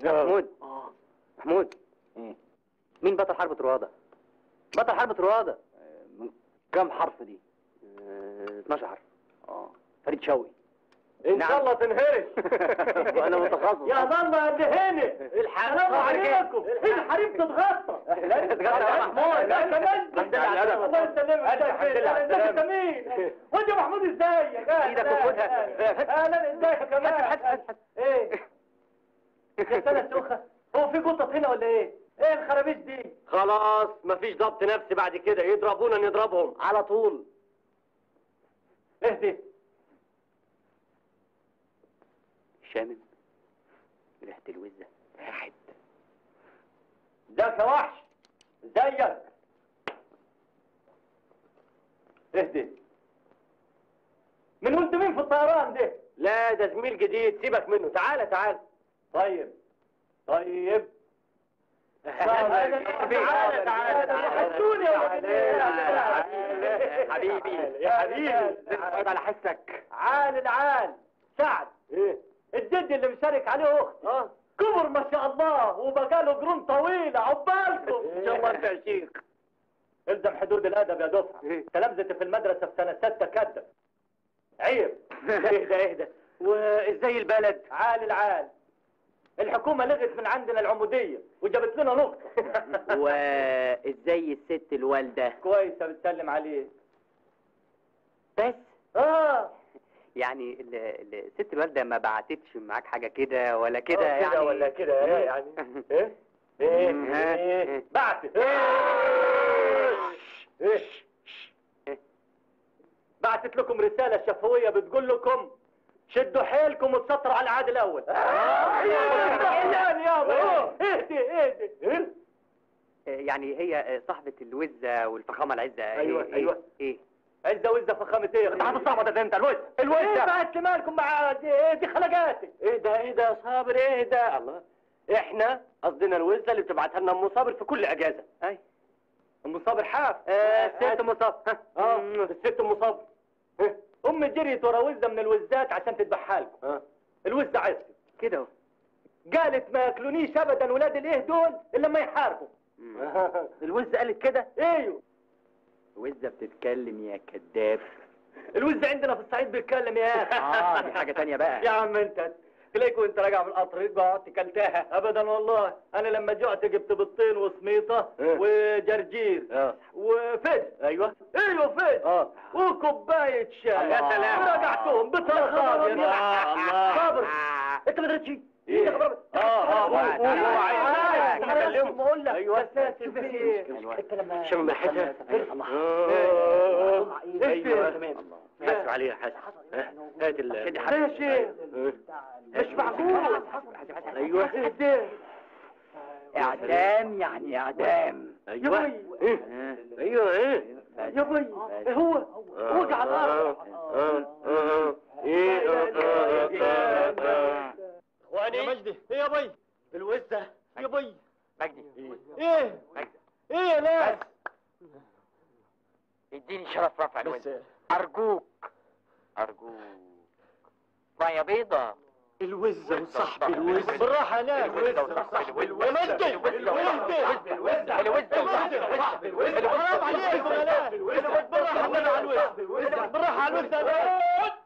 محمود محمود مين بطل حرب طروادة؟ بطل حرب طروادة كم حرف دي؟ آه، 12 حرف اه فريد شوقي ان نعم. شاء الله تنهرش وانا متخصص يا ضلمة قد هنا السلام عليكم الحريم تتغطى تتغطى يا محمود. لا كمان الحمد لله على السلامة. الله يسلمك الحمد لله على ازيك السلامة. مين وانت يا محمود ازيك إيدك وخدها. اهلا ازيك يا كمان حس- حس- حس. ايه يا سنة سوخة هو في قطط هنا ولا ايه؟ ايه الخرابيش دي؟ خلاص مفيش ضبط نفسي بعد كده يضربونا نضربهم على طول اهدي شامم ريحة الوزة واحد ازيك يا وحش ازيك اهدي من وانت مين في الطيران ده لا ده زميل جديد سيبك منه تعالى تعالى طيب طيب تعالى تعالى تعالى حسوني يا ولد حبيبي يا حبيبي اقعد على حسك عال العال سعد ايه الجد اللي مشارك عليه اختي اه كبر ما شاء الله وبقى له قرون طويله عقبالكم ان شاء الله انت يا شيخ الزم حدود الادب يا دفعه إيه؟ تلامذتي في المدرسه في سنه سته كدب عيب اهدى اهدى وازاي البلد عال العال الحكومه لغت من عندنا العموديه وجابت لنا نقطه وازاي الست الوالدة كويسه بتسلم عليه بس اه يعني ال- ال- الست الوالدة ما بعتتش معاك حاجة كده ولا كده آه، يعني كده ولا كده ايه يعني ايه ايه مم. ايه بعتت ايه بعتت لكم رساله شفويه بتقول لكم شدوا حيلكم وتسطروا على العاد الاول يابا اهدي اهدي ايه يعني هي صاحبة الوزة والفخامة العزة أيوة، إيه أيوة. ايه عزه وزه فخامه ايه انت هتصعب ده انت الوزة ايه الوزة بعت مالكم مع دي, إيه دي خلقاتك ايه ده ايه ده يا صابر ايه ده الله احنا قصدنا الوزه اللي بتبعتها لنا ام صابر في كل اجازه اي ام صابر حاف آه، الست ام صابر اه الست ام صابر ام جريت ورا وزه من الوزات عشان تذبحها لكم اه الوزه عزت كده اهو قالت ما ياكلونيش ابدا ولاد الايه دول الا لما يحاربوا الوزه قالت كده ايوه وزة بتتكلم يا كذاب الوز عندنا في الصعيد بيتكلم يا اخي اه دي حاجة تانية بقى يا عم انت تلاقيك وانت راجع من القطر قعدت كلتها ابدا والله انا لما جعت جبت بيضتين وسميطه اه. وجرجير اه وفج ايوه ايوه فج اه وكوبايه شاي الله. يا سلام. ورجعتهم بثلاث صابر الله الله صابر انت ما درتش إيه؟ إيه خبر اه اه هو- هو عايز اكلمه بقول لك ايوه بس شوف ايه أيوة. انت لما شم ريحتها الله آه. ايوه ايوه حاسب عليها حاسب ها، هات ال ماشي مش معقول ايوه اهدى اعدام يعني اعدام ايوه يبي. إيه؟ آه. ايوه ايه يا بي هو وقع على الارض اخواني يا مجدي ايه يا بي الوزه يا بي مجدي ايه مجدي ايه يا ناس اديني شرف رفع الوزة ارجوك ارجوك مية بيضة الوزه وصاحب الوزه بالراحه يا ناس الوزة وصاحب الوزة يا مجدي الوزة وصاحب الوزة الوزة وصاحب الوزة حرام عليكم يا ناس بالراحه على الوزة بالراحه على الوزة